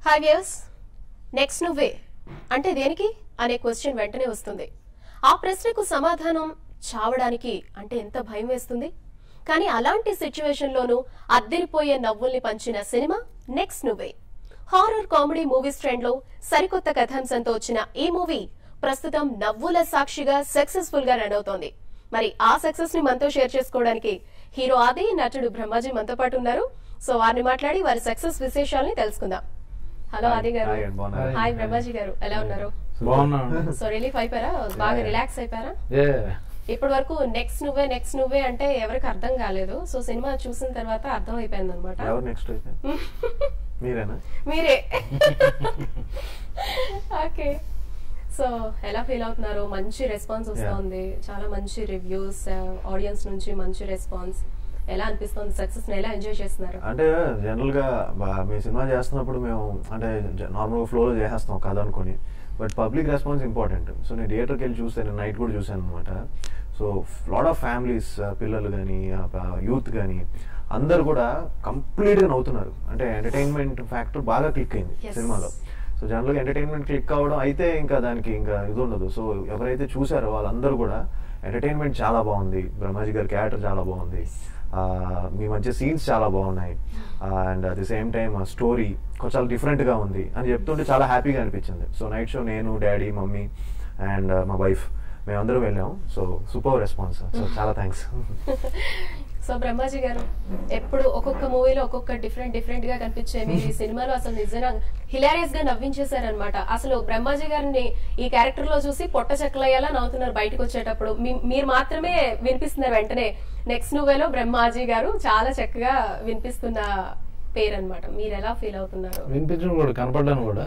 Hi views next నువ్వే అంటే దేనికి అనే క్వశ్చన్ వెంటనే వస్తుంది ఆ ప్రశ్నకు సమాధానం చావడానికి అంటే ఎంత భయం వేస్తుంది కానీ అలాంటి సిచ్యువేషన్ లోనూ అద్దరిపోయే నవ్వుల్ని పంచిన cinema next Nuvve horror comedy movies trend లో సరికొత్త కథాంశంతో వచ్చిన ఈ మూవీ ప్రస్తుతం నవ్వుల సాక్షిగా సక్సెస్ఫుల్ గా రన్ అవుతోంది మరి ఆ సక్సెస్ ని మనతో షేర్ చేసుకోవడానికి హీరో ఆది నటుడు బ్రహ్మాజీ మనతో పాటు ఉన్నారు సో వారిని మాట్లాడి వారి సక్సెస్ విశేషాలని తెలుసుకుందాం హలో Hi. ఆది గారు Hi, and బాగున్నారా? హాయ్ బ్రహ్మాజీ గారు ఎలా ఉన్నారు బాగున్నాను సో రిలీఫ్ అయిపోయారా బాగా Yeah. రిలాక్స్ అయిపోయారా ఏ ఇప్పటి వరకు నెక్స్ట్ నువ్వే నెక్స్ట్ నువ్వే అంటే ఎవరికి అర్థం కాలేదు సో సినిమా చూసిన తర్వాత అర్థం అయిపోయింది అనమాట ఎవరు నెక్స్ట్ అయితే మీరేనా మీరే ఓకే సో ఎలా ఫీల్ అవుతున్నారు మంచి రెస్పాన్స్ వస్తుంది చాలా మంచి రివ్యూస్ ఆడియన్స్ నుంచి మంచి రెస్పాన్స్ ఎలా అనిపిస్తుంది సక్సెస్ ని ఎలా ఎంజాయ్ చేస్తున్నారు అంటే జనరల్ గా బా- మేము సినిమా చేస్తున్నప్పుడు మేము అంటే నార్మల్ ఫ్లోలో చేసేస్తాం కథ అనుకొని but public response important so నేను థియేటర్కి వెళ్ళి చూసాను నైట్ కూడా చూసాను అనమాట సో లాట్ ఆఫ్ ఫ్యామిలీస్ పిల్లలు కానీ యూత్ కానీ అందరు కూడా కంప్లీట్గా నవ్వుతున్నారు అంటే ఎంటర్టైన్మెంట్ ఫ్యాక్టర్ బాగా క్లిక్ అయింది Yes. సినిమాలో సో జనరల్గా ఎంటర్టైన్మెంట్ క్లిక్ అవ్వడం అయితే ఇంకా దానికి ఇంకా ఇది ఉండదు సో ఎవరైతే చూసారో వాళ్ళందరూ కూడా ఎంటర్టైన్మెంట్ చాలా బాగుంది బ్రహ్మాజీ గారి క్యారెక్టర్ చాలా బాగుంది ఆ, మీ మధ్య సీన్స్ చాలా బాగున్నాయి and at the same time story కొంచెం చాలా డిఫరెంట్గా ఉంది అని చెప్తుంటే చాలా హ్యాపీగా అనిపించింది సో నైట్ షో నేను డాడీ మమ్మీ అండ్ మా వైఫ్ మేమందరం వెళ్ళాం సో సూపర్ రెస్పాన్స్ సో చాలా థ్యాంక్స్ సో బ్రహ్మాజీ గారు ఎప్పుడు ఒక్కొక్క మూవీలో ఒక్కొక్క డిఫరెంట్ డిఫరెంట్ గా కనిపించే మీరు ఈ సినిమాలో అసలు నిజంగా హిలారియస్ గా నవ్వించేశారనమాట అసలు బ్రహ్మాజీ గారిని ఈ క్యారెక్టర్ లో చూసి పొట్ట చెక్కలయ్యేలా నవ్వుతున్నారు బయటకు వచ్చేటప్పుడు మీ- మీరు మాత్రమే వినిపిస్తున్నారు వెంటనే నెక్స్ట్ నువ్వేలో బ్రహ్మాజీ గారు చాలా చక్కగా వినిపిస్తున్న పేరు అనమాట మీరు ఎలా ఫీల్ అవుతున్నారు వినిపించడం కూడా కనపడ్డాను కూడా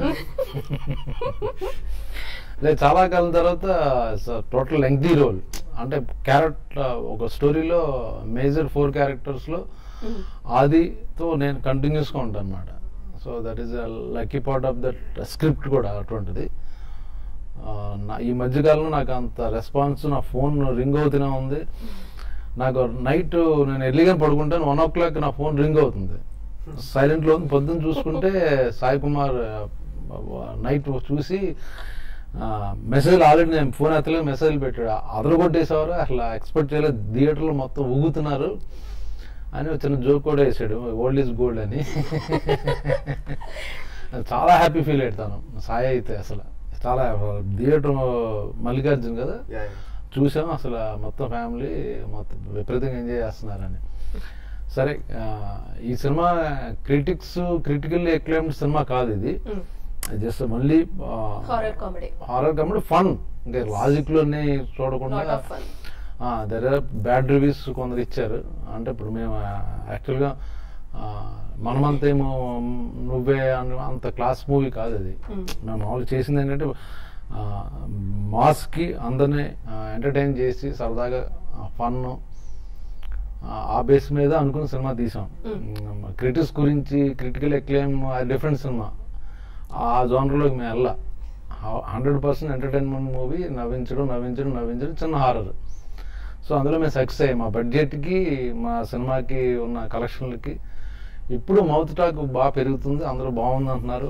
లేదు చాలా కాలం తర్వాత టోటల్ లెంగ్తీ రోల్ అంటే క్యారెక్టర్ ఒక స్టోరీలో మేజర్ ఫోర్ క్యారెక్టర్స్లో ఆదితో నేను కంటిన్యూస్గా ఉంటాను అనమాట so that is lucky part of that script కూడా అటువంటిది ఆ, నా ఈ మధ్యకాలంలో నాకు అంత రెస్పాన్స్ నా ఫోన్ రింగ్ అవుతూనే ఉంది నాకు నైట్ నేను ఎర్లీగా పడుకుంటాను వన్ ఓ క్లాక్ నా ఫోన్ రింగ్ అవుతుంది సైలెంట్లో ఉంది పొద్దున్న చూసుకుంటే సాయి కుమార్ నైట్ చూసి మెసేజ్ ఆల్రెడీ నేను ఫోన్ ఎత్తలేదు మెసేజ్ పెట్టాడు అదరు కొట్టేసేవారు అసలు ఎక్స్పెక్ట్ చేయలేదు థియేటర్లో మొత్తం ఊగుతున్నారు అని ఒక చిన్న జోక్ కూడా వేసాడు ఓల్డ్ ఈజ్ గోల్డ్ అని చాలా హ్యాపీ ఫీల్ అవుతాను సాయి అయితే అసలు చాలా థియేటర్ మల్లికార్జున్ కదా చూసాం అసలు మొత్తం ఫ్యామిలీ మొత్తం విపరీతంగా ఎంజాయ్ చేస్తున్నారని సరే ఆ, ఈ cinema critics critically acclaimed cinema కాదు ఇది జస్ట్ మళ్ళీ హారర్ కామెడీ హారర్ కాబట్టి ఫన్ అంటే లాజిక్ లోనే చూడకుండా lot of fun there are bad reviews కొందరు ఇచ్చారు అంటే ఇప్పుడు మేము యాక్చువల్గా మనమంతేమో నువ్వే అని అంత క్లాస్ మూవీ కాదు అది Mm. మేము మామూలు చేసింది ఏంటంటే మాస్కి అందరినీ ఎంటర్టైన్ చేసి సరదాగా ఫన్ ఆ బేస్ మీద అనుకున్న సినిమా తీసాం క్రిటిక్స్ గురించి క్రిటికల్ ఎక్లేమ్ డిఫరెంట్ సినిమా ఆ జోనర్లోకి మేము వెళ్ళా హండ్రెడ్ పర్సెంట్ ఎంటర్టైన్మెంట్ మూవీ నవ్వించడం నవ్వించడం నవ్వించడం చిన్న హారర్ సో అందులో మేము సక్సెస్ అయ్యాం మా బడ్జెట్కి మా సినిమాకి ఉన్న కలెక్షన్లకి ఇప్పుడు మౌత్ టాక్ బాగా పెరుగుతుంది అందరూ బాగుంది అంటున్నారు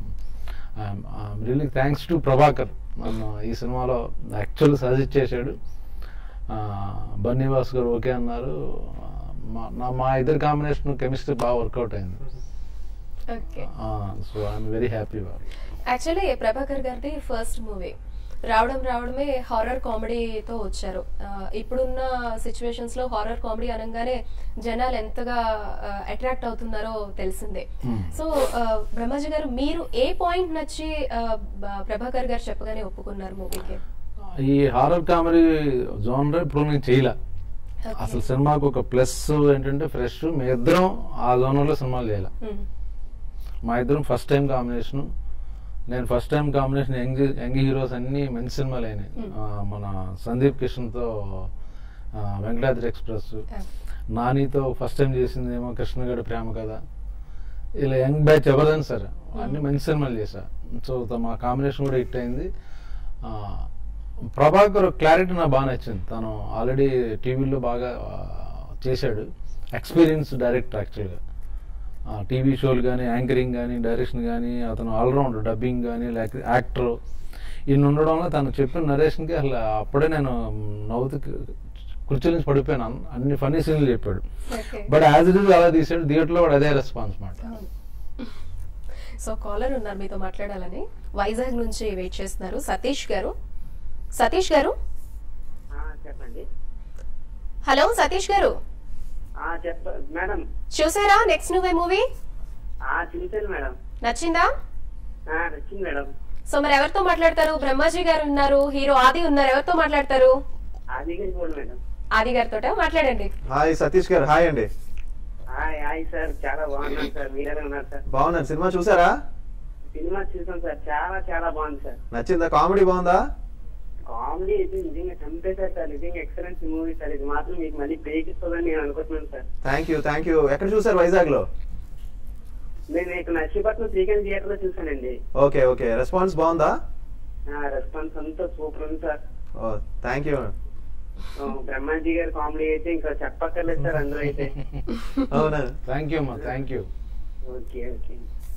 రియల్లీ థ్యాంక్స్ టు ప్రభాకర్ నన్ను ఈ సినిమాలో యాక్చువల్ సజెస్ట్ చేశాడు ఆ, బన్నీవాస్ గారు ఓకే అన్నారు మా- నా మా ఇద్దరు కాంబినేషన్ కెమిస్ట్రీ బాగా వర్కౌట్ అయింది okay so I'm very happy actually Prabhakar గారిది ఫస్ట్ మూవీ రావడం రావడమే హారర్ కామెడీతో వచ్చారు ఆ, ఇప్పుడున్న సిచ్యువేషన్స్ లో హారర్ కామెడీ అనగానే జనాలు ఎంతగా అట్రాక్ట్ అవుతున్నారో తెలిసిందే Hmm. సో ఆ, బ్రహ్మాజీ గారు మీరు ఏ పాయింట్ నచ్చి ఆ, బ- ప్రభాకర్ గారు చెప్పగానే ఒప్పుకున్నారు మూవీకి ఈ హారర్ కామెడీ జోనర్ ఇప్పుడు నేను చేయలే అసలు సినిమాకు ఒక ప్లస్ ఏంటంటే ఫ్రెష్ మీ ఇద్దరం ఆ జోనర్లో సినిమాలు చేయాలి మా ఇద్దరం ఫస్ట్ టైం కాంబినేషన్ నేను first time combination young young heroes అన్ని మంచి సినిమాలు అయినాయి Hmm. ఆ, మన సందీప్ కిషన్తో ఆ, వెంకటాద్రి ఎక్స్ప్రెస్ నానితో ఫస్ట్ టైం చేసింది ఏమో కృష్ణగడి ప్రేమ కథ ఇలా యంగ్ బ్యాచ్ ఎవరైనా సరే అన్ని మంచి సినిమాలు చేశా సో త- మా కాంబినేషన్ కూడా హిట్ అయింది ఆ, ప్రభాకర్ క్లారిటీ నాకు బాగా నచ్చింది తను ఆల్రెడీ టీవీలో బాగా ఆ, చేశాడు ఎక్స్పీరియన్స్ డైరెక్టర్ యాక్చువల్గా టీవీ షోలు కానీ యాంకరింగ్ కానీ డైరెక్షన్ కానీ అతను ఆల్రౌండ్ డబ్బింగ్ కానీ లేక యాక్టర్ ఈయన ఉండడం వల్ల తను చెప్పిన నరేషన్కి అసలు అప్పుడే నేను నవ్వుతూ కుర్చీ నుంచి పడిపోయాను అన్- అన్ని ఫన్నీ సీన్లు చెప్పాడు Okay. But as it is అలా తీసాడు థియేటర్లో కూడా అదే రెస్పాన్స్ మాట సో కాలర్ ఉన్నారు మీతో మాట్లాడాలని వైజాగ్ నుంచి వెయిట్ చేస్తున్నారు సతీష్ గారు సతీష్ గారు ఆ, చెప్పండి హలో సతీష్ గారు ఆ, చెప్ప మేడం చూసారా నెక్స్ట్ నువ్వే మూవీ ఆ చూశాను మేడం నచ్చిందా ఆ, నచ్చింది మేడం సో మరి ఎవరితో మాట్లాడతారు బ్రహ్మాజీ గారు ఉన్నారు హీరో ఆది ఉన్నారు ఎవరితో మాట్లాడతారు అది కూడా మేడం ఆది గారితో మాట్లాడండి హాయ్ సతీష్ గారు హాయ్ అండి హాయ్ హాయ్ సార్ చాలా బాగున్నాను సార్ మీరెలా ఉన్నారు సార్ బాగున్నాను సినిమా చూసారా సినిమా చూసాం సార్ చాలా చాలా బాగుంది సార్ నచ్చిందా కామెడీ బాగుందా కామెడీ అయితే నిజంగా చంపేశారు సార్ నిజంగా ఎక్సలెంట్ మూవీ సార్ ఇది మాత్రం మీకు మళ్ళీ బ్రేక్ ఇస్తుందని నేను అనుకుంటున్నాను sir thank you thank you ఎక్కడ చూసారు వైజాగ్ లో నేను ఇక్కడ నర్సీపట్నం శ్రీకాంత్ థియేటర్ లో చూసానండి ఓకే ఓకే రెస్పాన్స్ బాగుందా రెస్పాన్స్ అంతా సూపర్ ఉంది సార్ ఓ థ్యాంక్ యూ ఆ, బ్రహ్మాజీ గారి కామెడీ అయితే ఇంకా చెప్పక్కర్లేదు సార్ అందులో అయితే అవునా థ్యాంక్ యూ అమ్మా thank you okay okay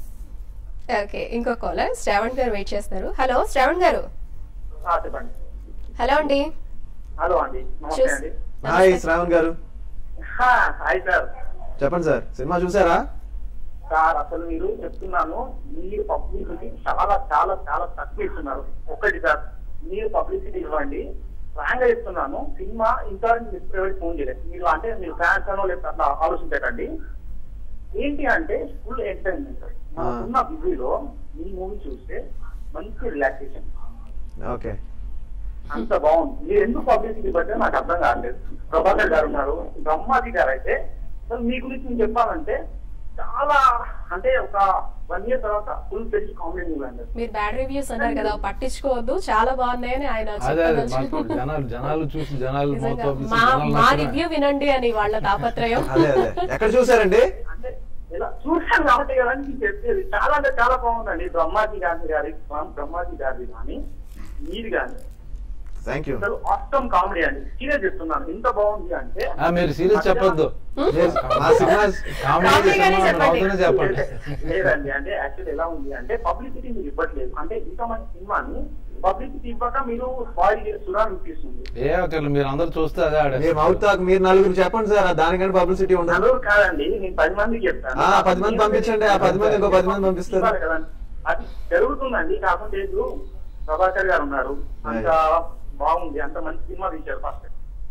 okay ఇంకో కాలర్ శ్రావణ్ గారు వెయిట్ చేస్తున్నారు హలో శ్రావణ్ గారు చెప్పండి హలో అండి హలో అండి నమస్తే చూస్- అండి హాయ్ శ్రావణ్ గారు హాయ్ సార్ చెప్పండి సార్ సినిమా చూసారా సార్ అసలు మీరు చెప్తున్నాను మీరు పబ్లిసిటీ చాలా చాలా చాలా తక్కువ ఇస్తున్నారు ఒకటి సార్ మీరు పబ్లిసిటీ ఇవ్వండి ఫ్రాంక్ గా ఇస్తున్నాను సినిమా ఇంకా ప్రైవేట్ ఫోన్ చేయలేదు మీరు అంటే మీరు ఫ్యాన్స్ అనో లేకపోతే అట్లా ఆలోచించకండి ఏంటి అంటే ఫుల్ ఎంటర్టైన్మెంట్ సార్ ఉన్న బిజీలో ఈ మూవీ చూస్తే మంచి రిలాక్సేషన్ ఓకే అంత బాగుంది మీరు ఎందుకు పబ్లిసిటీ బట్టే నాకు అర్థం కాలేదు ప్రభాకర్ గారు ఉన్నారు బ్రహ్మాజీ గారు అయితే అసలు మీ గురించి నేను చెప్పాలంటే చాలా అంటే ఒక వన్ ఇయర్ తర్వాత ఫుల్ ఫ్లెజ్ కామెడీ మూవీ అండి మీరు బ్యాడ్ రివ్యూస్ అన్నారు కదా పట్టించుకోవద్దు చాలా బాగున్నాయని ఆయన అదే అదే మాకు చెప్పదలుచుకున్నారు. జనాలు జనాలు చూసి జనాలు నిజంగా మౌత్ మా జనాలు మా నచ్చడం. రివ్యూ వినండి అని వాళ్ళ తాపత్రయం అదే అదే ఎక్కడ చూసారండి అంటే ఇలా చూసాను కాబట్టి కదా అని నేను చెప్పేది చాలా అంటే చాలా బాగుందండి బ్రహ్మాజీ గాంధీ గారి బ్రహ్మాజీ గారి కానీ మీది కానీ థ్యాంక్ యూ అసలు ఆస్టమ్ కామెడీ అండి సీరియస్ చెప్తున్నాను ఎంత బాగుంది అంటే ఆ, మీరు సీరియస్ చెప్పొద్దు మా సినిమా కామెడీ కామెడీ గానే సినిమా చెప్పండి. నవ్వుతూనే చెప్పండి లేదండి అంటే యాక్చువల్ ఎలా ఉంది అంటే పబ్లిసిటీ మీరు ఇవ్వట్లేదు అంటే ఇంత మంచి సినిమాని పబ్లిసిటీ ఇవ్వక మీరు స్పాయిల్ చేస్తున్నారు అనిపిస్తుంది ఏ ఒకళ్ళు మీరు అందరు చూస్తే అదే మీరు ఆడేస్తారు. మౌత్ టాక్ మీరు నలుగురు చెప్పండి సార్ దానికంటే పబ్లిసిటీ ఉండదు నలుగురు కాదండి నేను పది మందికి చెప్తాను ఆ, పది మంది పంపించండి, ఆ పది మంది ఇంకో పది మంది పంపిస్తారు. ఇవ్వాలి కదండి. అది జరుగుతుందండి కాకపోతే ఇప్పుడు ప్రభాకర్ గారు ఉన్నారు అంత బాగుంది అంత మంచి సినిమా తీశారు ఫస్ట్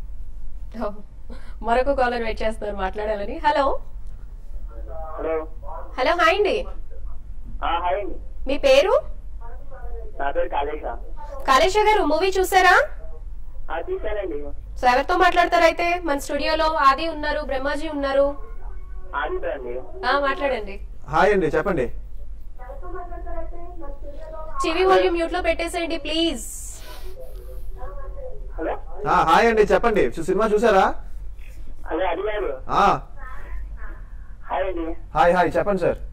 మరొక కాలర్ వెయిట్ చేస్తున్నారు మాట్లాడాలని హలో హలో హలో హాయ్ అండి హాయ్ అండి మీ పేరు నా పేరు కాళేశ కాళేశ గారు మూవీ చూసారా చూశానండి సో ఎవరితో మాట్లాడతారు అయితే మన స్టూడియోలో ఆది ఉన్నారు బ్రహ్మాజీ ఉన్నారు ఆదిత్రండి ఆ మాట్లాడండి హాయ్ అండి చెప్పండి టీవీ వాల్యూమ్ మ్యూట్ లో పెట్టేసేయండి ప్లీజ్ హలో ఆ, హాయ్ అండి చెప్పండి చూ- సినిమా చూసారా అదే అడిగారు ఆ, హాయ్ అండి హాయ్ హాయ్ చెప్పండి సార్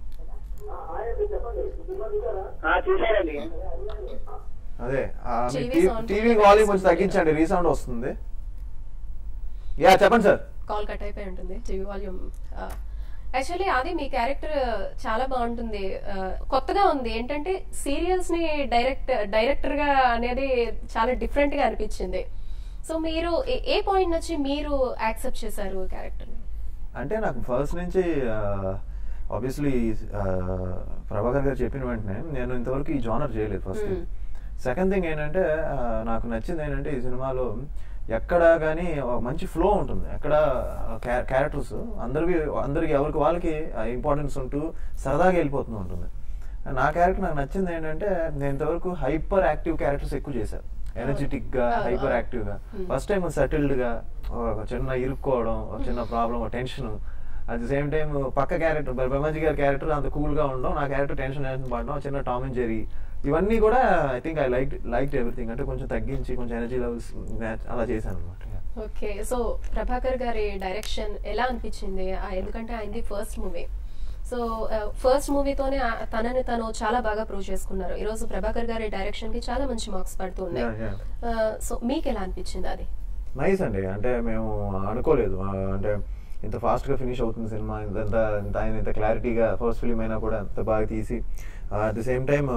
చూశానండి అదే ఆ, మీ TV టీ- sound టీవీ కొంచెం వాల్యూమ్ కొంచెం తగ్గించండి రీసౌండ్ వస్తుంది యా చెప్పండి సార్ కాల్ కట్ అయిపోయి ఉంటుంది టీవీ వాల్యూమ్ యాక్చువల్లీ అది మీ క్యారెక్టర్ చాలా బాగుంటుంది ఆ, కొత్తగా ఉంది ఏంటంటే సీరియల్స్ ని డైరెక్ట్ డైరెక్టర్ గా అనేది చాలా డిఫరెంట్ గా అనిపించింది సో మీరు ఏ- ఏ పాయింట్ నుంచి మీరు యాక్సెప్ట్ చేశారు క్యారెక్టర్ ని అంటే నాకు ఫస్ట్ నుంచి ఆబ్వియస్లీ ప్రభాకర్ గారు చెప్పిన వెంటనే నేను ఇంతవరకు ఈ జానర్ చేయలేదు ఫస్ట్ Hmm. సెకండ్ థింగ్ ఏంటంటే ఆ, నాకు నచ్చింది ఏంటంటే ఈ సినిమాలో ఎక్కడ కానీ మంచి ఫ్లో ఉంటుంది ఎక్కడ క్యారెక్టర్స్ అందరివి అందరికి ఎవరికి వాళ్ళకి ఇంపార్టెన్స్ ఉంటూ సరదాగా వెళ్ళిపోతూ ఉంటుంది నా క్యారెక్టర్ నాకు నచ్చింది ఏంటంటే నేను ఇంతవరకు హైపర్ యాక్టివ్ క్యారెక్టర్స్ ఎక్కువ చేశాను ఎనర్జెటిక్ గా అవును, హైపర్ అవును. యాక్టివ్ గా Hmm. ఫస్ట్ టైం సెటిల్డ్ గా ఒక చిన్న ఇరుక్కోవడం ఒక చిన్న problem tension at the same time పక్క క్యారెక్టర్ బ్రహ్మాజీ గారి క్యారెక్టర్ అంత కూల్ గా ఉండడం నా క్యారెక్టర్ టెన్షన్ టెన్షన్ పడడం ఒక చిన్న టామ్ అండ్ జెరీ ఇవన్నీ కూడా I think I like like everything అంటే కొంచెం తగ్గించి కొంచెం ఎనర్జీ లెవెల్స్ అలా చేశాను అనమాట ఓకే సో ప్రభాకర్ గారి డైరెక్షన్ ఎలా అనిపించింది ఆ, ఎందుకంటే ఆయనది ఫస్ట్ మూవీ సో ఫస్ట్ మూవీతోనే తనని తను చాలా బాగా ప్రూవ్ చేసుకున్నారు ఈ రోజు ప్రభాకర్ గారి డైరెక్షన్ కి చాలా మంచి మార్క్స్ పడుతూ ఉన్నాయి Yeah, yeah. సో మీకు ఎలా అనిపించింది అది నైస్ అండి అంటే మేము అనుకోలేదు ఆ, అంటే ఇంత ఫాస్ట్గా ఫినిష్ అవుతుంది సినిమా ఇంత ఇంత ఆయన ఇంత క్లారిటీగా ఫస్ట్ ఫిలిం అయినా కూడా అంత బాగా తీసి at the same time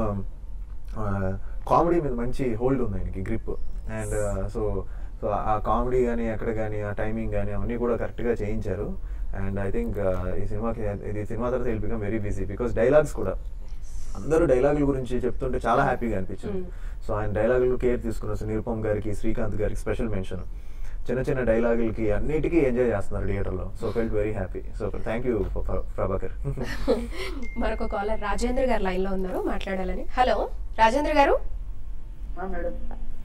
comedy మీద మంచి హోల్డ్ ఉంది ఆయనకి గ్రిప్ అండ్ సో సో ఆ కామెడీ కానీ ఎక్కడ కానీ ఆ టైమింగ్ కానీ అవన్నీ కూడా కరెక్ట్గా చేయించారు అండ్ ఐ థింక్ ఈ సినిమాకి ఇది సినిమా తర్వాత will become very busy because dialogues కూడా అందరూ డైలాగుల గురించి చెప్తుంటే చాలా హ్యాపీగా అనిపించింది సో ఆయన డైలాగులు కేర్ తీసుకున్నారు సో నిరుపమ్ గారికి శ్రీకాంత్ గారికి స్పెషల్ మెన్షన్ చిన్న చిన్న డైలాగులకి అన్నిటికీ ఎంజాయ్ చేస్తున్నారు థియేటర్లో so felt very happy so thank you Prabhakar మరొక కాలర్ రాజేంద్ర గారు లైన్ లో ఉన్నారు మాట్లాడాలని హలో రాజేంద్ర గారు మేడం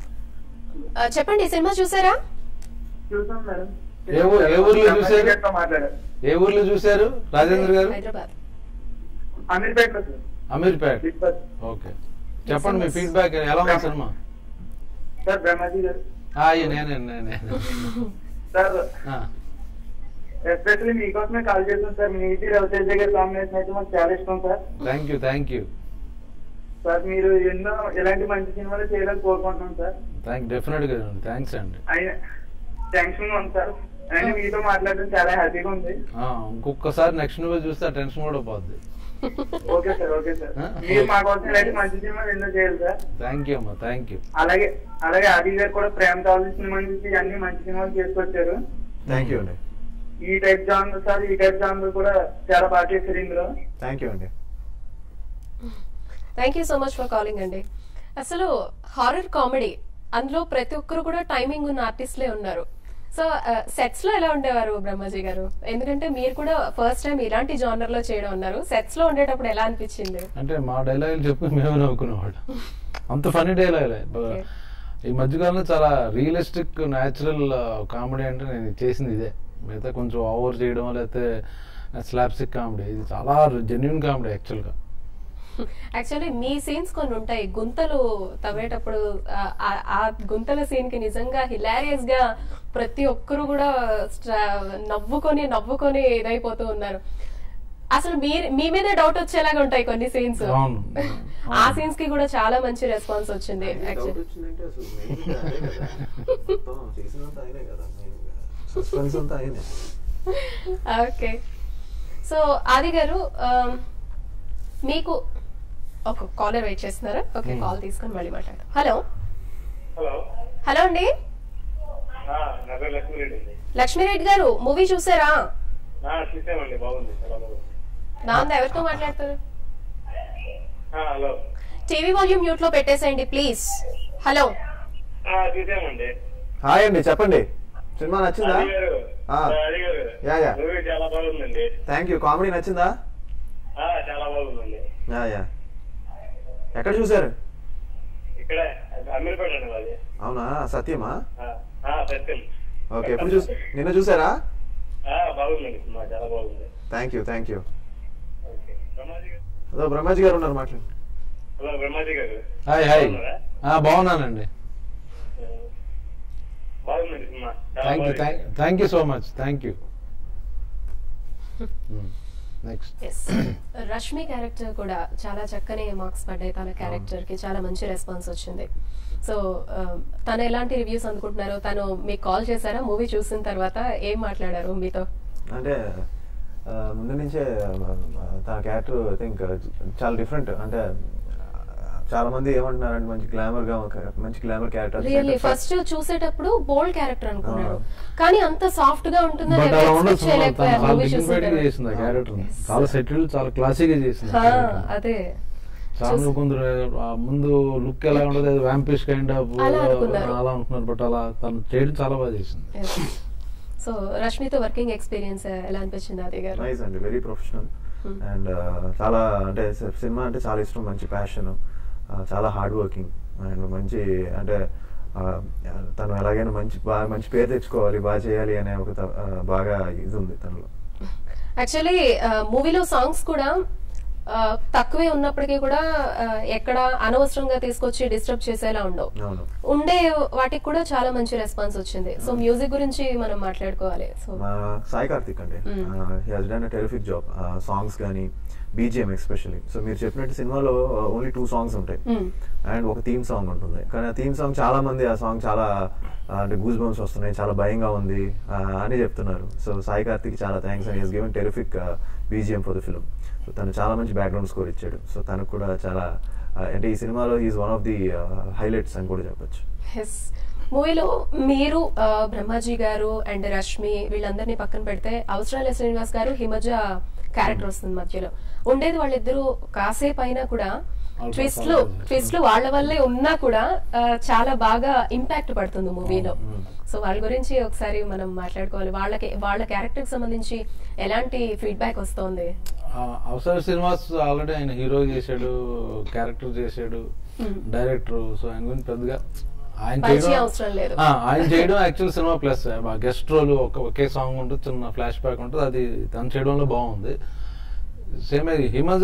ఆ, చెప్పండి ఈ సినిమా చూసారా చూసాం మేడం ఏ ఊ- ఏ ఊర్లో చూశారు? అమీర్పేటలో మాట్లాడారు ఏ ఊర్లో చూశారు రాజేంద్ర గారు హైదరాబాద్ అమీర్పేటలో sir Ameerpet big boss. Okay చెప్పండి మీ ఫీడ్బ్యాక్ ఎలా ఉంది సినిమా సార్ బ్రహ్మాజీ గారు ఆ, అయ్యో నేనే నేనే సార్ ఆ, ఎస్పెషల్లీ మీకోసమే కాల్ చేస్తాం సార్ మీ నీతి రవితేజ గారి కాంబినేషన్ అయితే మాకు చాలా ఇష్టం sir thank you thank you sir మీరు ఎన్నో ఇలాంటి మంచి సినిమాలు చేయాలని కోరుకుంటున్నాం సార్ థ్యాంక్ డెఫినెట్ గా థ్యాంక్స్ అండి ఆయన టెన్షన్ ఉంది సార్ అండ్ మీతో మాట్లాడడం చాలా హ్యాపీగా ఉంది ఆ, ఇంకొకసారి నెక్స్ట్ నువ్వు చూస్తే టెన్షన్ కూడా పోద్ది ఓకే సార్ ఓకే సార్ ఆ? మీరు మా కోసం ఇలాంటి మంచి సినిమాలు ఎన్నో చేయాలి సార్ థ్యాంక్ యూ అమ్మా థ్యాంక్ యూ అలాగే అలాగే ఆది గారు కూడా ప్రేమ కావాల్సిన సినిమా నుంచి అన్ని మంచి సినిమాలు చేసుకొచ్చారు థ్యాంక్ యూ అండి ఈ టైప్ జానర్ సార్ ఈ టైప్ జానర్ కూడా చాలా బాగా చేశారు ఇందులో థ్యాంక్ యూ అండి thank you so much for calling అండి అసలు హారర్ కామెడీ అందులో ప్రతి ఒక్కరు కూడా టైమింగ్ ఉన్న ఆర్టిస్ట్లే ఉన్నారు సో సెట్స్ లో ఎలా ఉండేవారు బ్రహ్మాజీ గారు ఎందుకంటే మీరు కూడా ఫస్ట్ టైం ఇలాంటి జానర్ లో చేయడం ఉన్నారు సెట్స్ లో ఉండేటప్పుడు ఎలా అనిపించింది అంటే మా డైలాగులు చెప్పి మేమే నవ్వుకునేవాడు అంత ఫనీ డైలాగులే Okay. ఈ మధ్యకాలంలో చాలా రియలిస్టిక్ న్యాచురల్ కామెడీ అంటే నేను చేసింది ఇదే మిగతా కొంచెం ఓవర్ చేయడం లేకపోతే స్లాప్సిక్ కామెడీ ఇది చాలా జెన్యున్ కామెడీ యాక్చువల్గా యాక్చువల్లీ మీ సీన్స్ కొన్ని ఉంటాయి గుంతలు తవ్వేటప్పుడు ఆ- ఆ- ఆ గుంతల సీన్ కి నిజంగా హిలారియస్ గా ప్రతి ఒక్కరు కూడా స్ట్రా- నవ్వుకొని నవ్వుకొని ఇదైపోతూ ఉన్నారు అసలు మీరు మీ మీద డౌట్ వచ్చేలాగా ఉంటాయి కొన్ని సీన్స్ అవును. ఆ సీన్స్ కి కూడా చాలా మంచి రెస్పాన్స్ వచ్చింది డౌట్ యాక్చువల్లీ వచ్చిందంటే అసలు main గా అదే కదా. మొత్తం చేసినంత ఆయనే కదా main గా. సస్పెన్స్ అంతా ఆయనే ఓకే సో ఆది గారు ఆ, మీకు ఒక కాలర్ వెయిట్ చేస్తున్నారా ఓకే Hmm. కాల్ తీసుకొని మళ్ళీ మాట్లాడదాం హలో హలో హలో అండి నా పేరు లక్ష్మీరెడ్డి అండి లక్ష్మీరెడ్డి గారు మూవీ చూసారా చూసామండి బాగుంది చాలా బాగుంది నాంద ఎవరితో మాట్లాడతారు హలో టీవీ వాల్యూమ్ మ్యూట్ లో పెట్టేసేయండి ప్లీజ్ హలో చూసామండి హాయ్ అండి చెప్పండి సినిమా నచ్చిందా ఆ. Yeah, yeah. మూవీ చాలా బాగుందండి థ్యాంక్ యూ కామెడీ నచ్చిందా ఆ, చాలా బాగుందండి యా యా ఎక్కడ చూసారు ఇక్కడ అమీర్పేట అండి అది అవునా సత్యమా సత్యం ఓకే ఎప్పుడు చూసి నిన్న చూసారా ఆ, బాగుందండి సినిమా చాలా బాగుంది thank you thank you okay Brahmaji గారు అదో బ్రహ్మాజీ గారు ఉన్నారు మాట్లాడు హలో బ్రహ్మాజీ గారు హాయ్ హాయ్ బాగున్నారా? ఆ, బాగున్నానండి బాగుందండి సినిమా చాలా థ్యాంక్ యూ బాగుంది. Thank you so much thank you next yes Rashmi character కూడా చాలా చక్కని మార్క్స్ పడ్డాయి తన క్యారెక్టర్ కి చాలా మంచి రెస్పాన్స్ వచ్చింది సో తను ఎలాంటి రివ్యూస్ అనుకుంటున్నారు తను మీకు కాల్ చేశారా మూవీ చూసిన తర్వాత ఏం మాట్లాడారు మీతో అంటే ఆ, ముందు నుంచే ఆ, తన క్యారెక్టర్ ఐ థింక్ చాలా డిఫరెంట్ అంటే ఆ, చాలా మంది ఏమంటున్నారంటే మంచి గ్లామర్ గా ఒక మంచి గ్లామర్ రియల్లీ క్యారెక్టర్ ఫస్ట్ చూసేటప్పుడు బోల్డ్ క్యారెక్టర్ అనుకున్నాడు కానీ అంత సాఫ్ట్ గా ఉంటుందని బట్ అలా ఉండదు ఎక్స్పెక్ట్ చేయలేకపోయారు చాలా మూవీ డిగ్నిఫైడ్ గా చూసిన చేసింది ఆ క్యారెక్టర్ Yes. చాలా సెటిల్డ్ చాలా క్లాసిక్ గా చేసింది ఆ హా, character. అదే చాలా చూసి- కొందరు ఆ ముందు లుక్ ఎలా ఉండదు వ్యాంపిష్ కైండ్ ఆఫ్ అలా అనుకున్నారు. అలా అనుకున్నారు బట్ అలా తను చేయడం చాలా బాగా చేసింది సో రష్మితో వర్కింగ్ ఎక్స్పీరియన్స్ ఎలా అనిపించింది అదే గారు నైస్ అండి వెరీ ప్రొఫెషనల్ Hmm. అండ్ చాలా అంటే సి- సినిమా అంటే చాలా ఇష్టం మంచి ప్యాషన్ చాలా హార్డ్ వర్కింగ్ అండ్ మంచి అంటే ఆ, తను ఎలాగైనా మంచి బాగా మంచి పేరు తెచ్చుకోవాలి బాగా చేయాలి అనే ఒక త- ఆ, బాగా ఇది ఉంది తనలో యాక్చువల్లీ మూవీలో సాంగ్స్ కూడా ఆ, తక్కువే ఉన్నప్పటికీ కూడా ఆ, ఎక్కడ అనవసరంగా తీసుకొచ్చి డిస్టర్బ్ చేసేలా ఉండవు అవును ఉండే వాటికి కూడా చాలా మంచి రెస్పాన్స్ వచ్చింది సో మ్యూజిక్ గురించి మనం మాట్లాడుకోవాలి సో మా సాయి కార్తిక్ అండి Hmm. He has done a terrific job songs కానీ బీజిఎం ఎస్పెషల్లీ సో మీరు చెప్పినట్టు సినిమాలో ఓన్లీ టూ సాంగ్స్ ఉంటాయి మ్మ్. అండ్ ఒక థీమ్ సాంగ్ ఉంటుంది కానీ ఆ థీమ్ సాంగ్ చాలా మంది ఆ సాంగ్ చాలా ఆ, అంటే గూస్ బంప్స్ వస్తున్నాయి చాలా భయంగా ఉంది ఆ, అని చెప్తున్నారు సో సాయి కార్తిక్ చాలా thanks and is given terrific BGM for the film so తను చాలా మంచి బ్యాక్గ్రౌండ్ స్కోర్ ఇచ్చాడు సో తనకు కూడా చాలా ఆ, అంటే ఈ సినిమాలో is one of the highlights అని కూడా చెప్పొచ్చు ఎస్ మూవీలో మీరు ఆ, బ్రహ్మాజీ గారు అండ్ రష్మి వీళ్ళందరినీ పక్కన పెడితే అవసరాల శ్రీనివాస్ గారు హిమజ క్యారెక్టర్ వస్తుంది మధ్యలో ఉండేది వాళ్ళిద్దరూ కాసేపు అయినా కూడా వాళ్ళు ట్విస్ట్లు చాలా- ట్విస్ట్లు వాళ్ళ వల్లే ఉన్నా కూడా ఆ, చాలా బాగా ఇంపాక్ట్ పడుతుంది మూవీలో అవును. సో వాళ్ళ గురించి ఒకసారి మనం మాట్లాడుకోవాలి వాళ్ళకి వాళ్ళ క్యారెక్టర్ కి సంబంధించి ఎలాంటి ఫీడ్బ్యాక్ వస్తోంది ఆ, అవసర శ్రీనివాస్ ఆల్రెడీ ఆయన హీరో చేశాడు క్యారెక్టర్ చేశాడు Hmm. డైరెక్టర్ సో ఆయన గురించి పెద్దగా ఆయన పరిచయం చేయడం- అవసరం లేదు. ఆ, ఆయన చేయడం actual cinema plus guest role ఒక ఒకే సాంగ్ ఉంటుంది చిన్న ఫ్లాష్ బ్యాక్ ఉంటుంది అది తను చేయడంలో బాగుంది సేమ్ అది హిమజ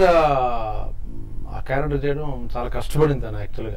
ఆ క్యారెక్టర్ చేయడం చాలా కష్టపడింది తను యాక్చువల్గా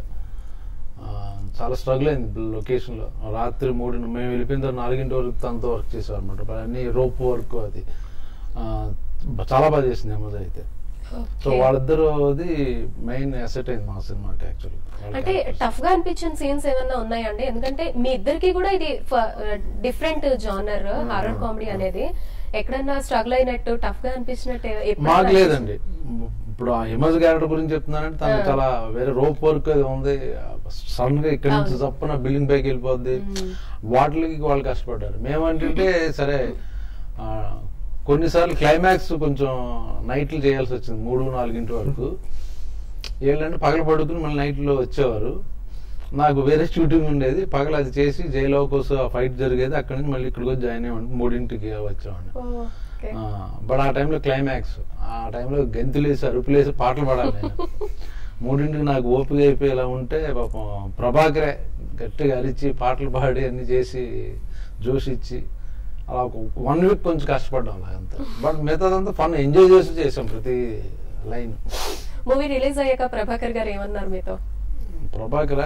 చాలా స్ట్రగుల్ అయింది లొకేషన్లో రాత్రి మూడు మేము వెళ్ళిపోయిన తర్వాత నాలుగింటి వరకు తనతో వర్క్ చేసాం అనమాట అన్ని రోప్ వర్క్ అది ఆ, చాలా బాగా చేసింది హిమజ అయితే సో Okay. వాళ్ళిద్దరుది మెయిన్ అసెట్ అయింది మా సినిమాకి యాక్చువల్లీ అంటే టఫ్ గా అనిపించిన సీన్స్ ఏమన్నా ఉన్నాయండి ఎందుకంటే మీ ఇద్దరికి కూడా ఇది డిఫరెంట్ జానర్ హారర్ కామెడీ అనేది ఎక్కడన్నా స్ట్రగుల్ అయినట్టు టఫ్ గా అనిపించినట్టు ఎప్పుడైనా మాకు లేదండి ఇప్పుడు ఆ హిమజ్ క్యారెక్టర్ గురించి చెప్తున్నానంటే తను ఆ. చాలా వేరే రోప్ వర్క్ అది ఉంది సడన్ గా ఇక్కడ నుంచి అవును. చప్పున బిల్డింగ్ పైకి వెళ్ళిపోద్ది మ్మ్. వాటికి వాళ్ళు కష్టపడ్డారు మేమంటుంటే సరే ఆ, కొన్నిసార్లు క్లైమాక్స్ కొంచెం నైట్లు చేయాల్సి వచ్చింది మూడు నాలుగింటి వరకు ఏంటంటే పగల పడుకుని మళ్ళీ నైట్లో వచ్చేవారు నాకు వేరే షూటింగ్ ఉండేది పగల అది చేసి జైలో కోసం ఆ ఫైట్ జరిగేది అక్కడి నుంచి మళ్ళీ ఇక్కడికి వచ్చి జాయిన్ అయ్యామండి మూడింటికి వచ్చేవాడిని ఓ, okay. బట్ ఆ టైంలో క్లైమాక్స్ ఆ టైంలో గెంతులేసి అరుపులేసి పాటలు పాడాలి నేను మూడింటికి నాకు ఓపిక అయిపోయేలా ఉంటే పాపం ప్రభాకరే గట్టిగా అరిచి పాటలు పాడి అన్ని చేసి జోష్ ఇచ్చి అలా ఒక వన్ వీక్ కొంచెం కష్టపడ్డాం అలాగంతా బట్ మిగతాదంతా ఫన్ ఎంజాయ్ చేసి చేసాం ప్రతి లైన్ మూవీ రిలీజ్ అయ్యాక ప్రభాకర్ గారు ఏమన్నారు మీతో ప్రభాకర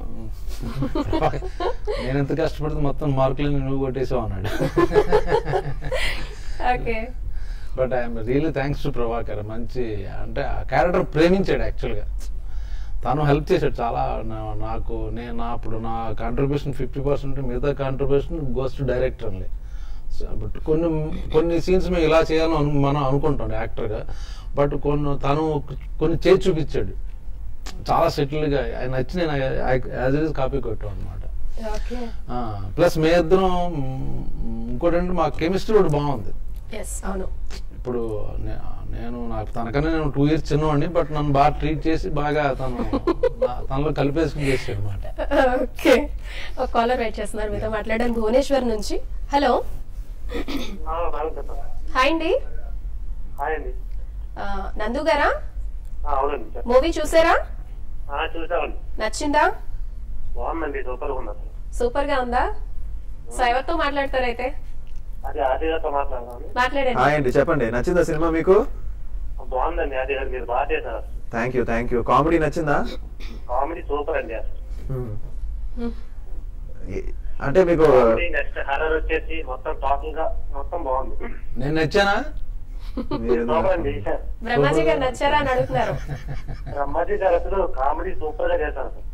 నేను ఎంత కష్టపడితే మొత్తం మార్కులు నువ్వు కొట్టేసావు అన్నాడు okay but I'm really thanks to Prabhakar మంచి అంటే ఆ క్యారెక్టర్ ప్రేమించాడు యాక్చువల్గా తను హెల్ప్ చేశాడు చాలా నా- నాకు నేను నా అప్పుడు నా కాంట్రిబ్యూషన్ ఫిఫ్టీ పర్సెంట్ మిగతా contribution goes to director only but కొన్ని కొన్ని సీన్స్ మేము ఇలా చేయాలని అను మనం అనుకుంటాం యాక్టర్గా బట్ కొన్ని తను కొన్ని చేసి చూపించాడు చాలా సెటిల్గా ఆయన నచ్చి నేను యాజ్ ఇట్ ఈస్ కాపీ కొట్టాం అనమాట ఓకే ప్లస్ మీ ఇద్దరం మ్, ఇంకోటి అంటే మా కెమిస్ట్రీ కూడా బాగుంది ఎస్ అవును ఇప్పుడు నే- నేను నాకు తనకన్నా నేను టూ ఇయర్స్ చిన్నవాడిని బట్ నన్ను బాగా ట్రీట్ చేసి బాగా తను నా- తనలో కలిపేసుకుని చేసాడు అనమాట ఓకే ఒక కాలర్ వెయిట్ చేస్తున్నారు మీతో మాట్లాడడానికి భువనేశ్వర్ నుంచి హలో మేడం చెప్పండి హాయ్ అండి హాయ్ అండి ఆ, నందు గారా ఆ, అవునండి చెప్పండి మూవీ చూసారా ఆ, చూసామండి నచ్చిందా బాగుందండి సూపర్ గా ఉంది సూపర్ గా ఉందా సో ఎవరితో మాట్లాడతారైతే అది ఆదిగారితో మాట్లాడదాం మాట్లాడండి హాయ్ అండి చెప్పండి నచ్చిందా సినిమా మీకు బాగుందండి అది గారు మీరు బాగా చేశారు thank you thank you comedy నచ్చిందా కామెడీ సూపర్ అండి అసలు Hmm. Hmm. ఏ- అంటే మీకు కామెడీ నెక్స్ట్ హర్రర్ వచ్చేసి మొత్తం టోటల్ గా మొత్తం బాగుంది నేను నచ్చానా మీరు సూపర్ అండి బ్రహ్మాజీ గారు నచ్చారా అని అడుగుతున్నారు రమ్మాజీ గారు అసలు కామెడీ సూపర్ గా చేశారు అసలు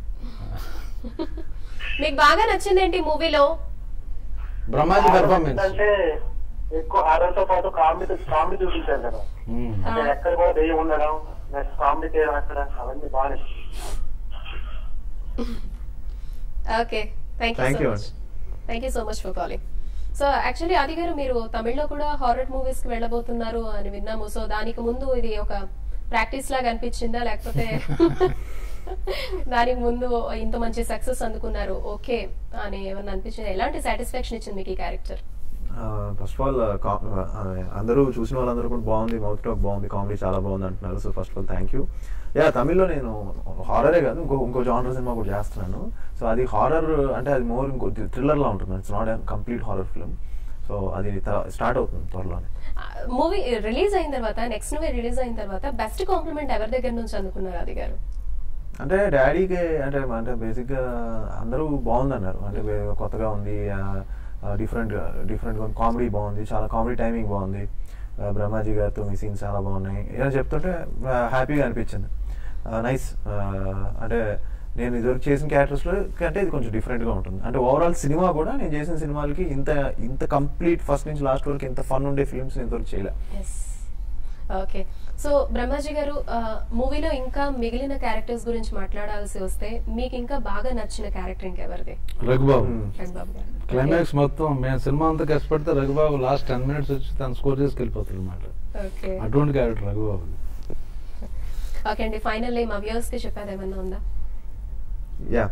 మీకు బాగా నచ్చింది ఏంటి మూవీలో బ్రహ్మాజీ పెర్ఫార్మెన్స్ అంటే ఎక్కువ హారర్ తో పాటు కామెడీ కామెడీ చూపించారు కదా అంటే ఎక్కడ కూడా దెయ్యం ఉండడం నెక్స్ట్ కామెడీ చేయడం అక్కడ అవన్నీ బాగానే okay thank Thank you you, so much thank you so much for calling so actually Aadi గారు మీరు తమిళ్లో కూడా హారర్ మూవీస్ కి వెళ్ళబోతున్నారు అని విన్నాము సో దానికి ముందు ఇది ఒక ప్రాక్టీస్ లాగా అనిపించిందా లేకపోతే దానికి ముందు ఇంత మంచి సక్సెస్ అందుకున్నారు ఓకే అని ఏమన్నా అనిపించింది ఎలాంటి సాటిస్ఫాక్షన్ ఇచ్చింది మీకు ఈ క్యారెక్టర్ ఫస్ట్ ఆఫ్ ఆల్ అందరూ చూసిన వాళ్ళందరూ కూడా బాగుంది మౌత్ టాక్ బాగుంది కామెడీ చాలా బాగుంది అంటున్నారు so first of all thank you yeah తమిళ్లో నేను హారరే కాదు ఇంకో ఇంకో జానర్ సినిమా కూడా చేస్తున్నాను సో అది హారర్ అంటే అది మోర్ ఇంకో థ్రిల్లర్ లా ఉంటుంది it's not complete horror film so అది స్టార్ట్ అవుతుంది త్వరలోనే మూవీ రిలీజ్ అయిన తర్వాత నెక్స్ట్ మూవీ రిలీజ్ అయిన తర్వాత బెస్ట్ కాంప్లిమెంట్ ఎవరి దగ్గర నుంచి అందుకున్నారు ఆది గారు అంటే డాడీకి అంటే అంటే బేసిక్గా అందరూ బాగుందన్నారు అంటే వే- కొత్తగా ఉంది డిఫరెంట్ డిఫరెంట్ కామెడీ బాగుంది చాలా కామెడీ టైమింగ్ బాగుంది ఆ, బ్రహ్మాజీ గారితో మీ సీన్స్ చాలా బాగున్నాయి ఇలా చెప్తుంటే హ్యాపీగా అనిపించింది నైస్ అంటే నేను ఇదివరకు చేసిన క్యారెక్టర్స్లో కంటే ఇది కొంచెం డిఫరెంట్గా ఉంటుంది అంటే ఓవరాల్ సినిమా కూడా నేను చేసిన సినిమాలకి ఇంత ఇంత కంప్లీట్ ఫస్ట్ నుంచి లాస్ట్ వరకు ఇంత ఫన్ ఉండే ఫిల్మ్స్ నేను ఇంతవరకు చేయలే ఎస్ ఓకే సో బ్రహ్మాజీ గారు మూవీలో ఇంకా మిగిలిన క్యారెక్టర్స్ గురించి మాట్లాడాల్సి వస్తే మీకు ఇంకా బాగా నచ్చిన క్యారెక్టర్ ఇంకెవరిది రఘుబాబు Hmm. రఘుబాబు గారు క్లైమాక్స్ మొత్తం మేము సినిమా అంతా కష్టపడితే రఘుబాబు లాస్ట్ టెన్ మినిట్స్ వచ్చి తను స్కోర్ చేసుకు వెళ్ళిపోతాడు అనమాట ఓకే అటువంటి క్యారెక్టర్ రఘుబాబు ఓకే అండి ఫైనల్లీ మా వ్యూవర్స్ కి చెప్పేది ఏమన్నా ఉందా యా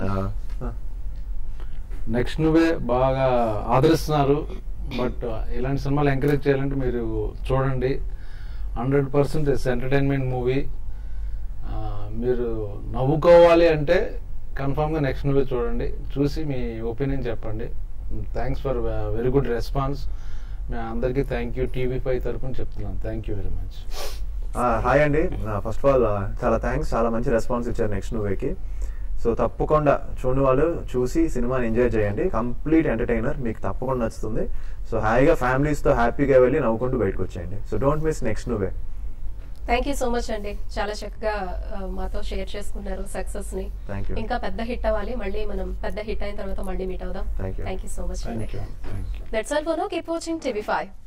నెక్స్ట్ నువ్వే బాగా ఆదరిస్తున్నారు బట్ ఇలాంటి సినిమాలు ఎంకరేజ్ చేయాలంటే మీరు చూడండి hundred percent it's entertainment movie మీరు నవ్వుకోవాలి అంటే కన్ఫామ్గా నెక్స్ట్ నువ్వే చూడండి చూసి మీ ఒపీనియన్ చెప్పండి thanks for very good response మీ అందరికీ థ్యాంక్ యూ టీవీ ఫైవ్ తరపున చెప్తున్నాను thank you very much hi అండి ఫస్ట్ ఆఫ్ ఆల్ చాలా థ్యాంక్స్ చాలా మంచి రెస్పాన్స్ ఇచ్చారు నెక్స్ట్ నువ్వేకి సో తప్పకుండా చూడని వాళ్ళు చూసి సినిమాని ఎంజాయ్ చేయండి కంప్లీట్ ఎంటర్టైనర్ మీకు తప్పకుండా నచ్చుతుంది సో హాయిగా ఫ్యామిలీస్తో హ్యాపీగా వెళ్ళి నవ్వుకుంటూ బయటకు వచ్చేయండి so don't miss next Nuvve thank you so much అండి చాలా చక్కగా ఆ, మాతో షేర్ చేసుకున్నారు సక్సెస్ ని Thank you. ఇంకా పెద్ద హిట్ అవ్వాలి మళ్ళీ మనం పెద్ద హిట్ అయిన తర్వాత మళ్ళీ మీట్ అవుదాం Thank you. Thank you so much అండి thank you thank you that's all for now keep watching TV five